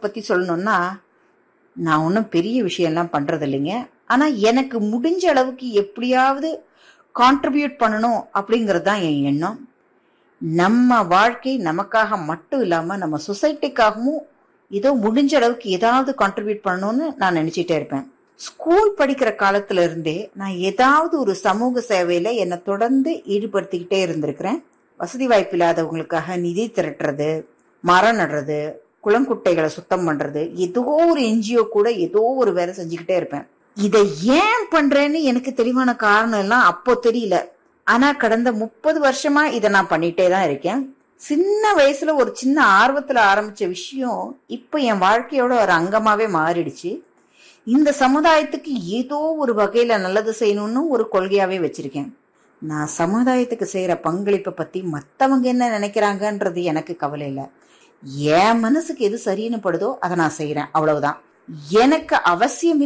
பத்தி சொல்லணும்னா நான் ஒன்றும் பெரிய விஷயம்லாம் பண்றது இல்லைங்க ஆனா எனக்கு முடிஞ்ச அளவுக்கு எப்படியாவது கான்ட்ரிபியூட் பண்ணணும் அப்படிங்கிறது தான் என் எண்ணம் நம்ம வாழ்க்கை நமக்காக மட்டும் இல்லாம நம்ம சொசைட்டிக்காகவும் ஏதோ முடிஞ்ச அளவுக்கு ஏதாவது கான்ட்ரிபியூட் பண்ணணும்னு நான் நினைச்சிட்டே இருப்பேன் ஸ்கூல் படிக்கிற காலத்துல இருந்தே நான் ஏதாவது ஒரு சமூக சேவையில என்னை தொடர்ந்து ஈடுபடுத்திக்கிட்டே இருந்திருக்கிறேன் வசதி வாய்ப்பு இல்லாதவங்களுக்காக நிதி திரட்டுறது மரம் நடுறது குளங்குட்டைகளை சுத்தம் பண்றது ஏதோ ஒரு என்ஜிஓ கூட ஏதோ ஒரு வேலை செஞ்சுக்கிட்டே இருப்பேன் இதை ஏன் பண்றேன்னு எனக்கு தெளிவான காரணம் எல்லாம் அப்போ தெரியல ஆனா கடந்த முப்பது வருஷமா இதை நான் பண்ணிட்டே தான் இருக்கேன் சின்ன வயசுல ஒரு சின்ன ஆர்வத்துல ஆரம்பிச்ச விஷயம் இப்ப என் வாழ்க்கையோட ஒரு அங்கமாவே மாறிடுச்சு இந்த சமுதாயத்துக்கு ஏதோ ஒரு வகையில நல்லது செய்யணும்னு ஒரு கொள்கையாவே வச்சிருக்கேன் நான் சமுதாயத்துக்கு செய்யற பங்களிப்பை பத்தி மத்தவங்க என்ன நினைக்கிறாங்கன்றது எனக்கு கவலை இல்லை என் மனசுக்கு எது சரின்னு படுதோ அதை நான் செய்யறேன் அவ்வளவுதான் எனக்கு அவசியம்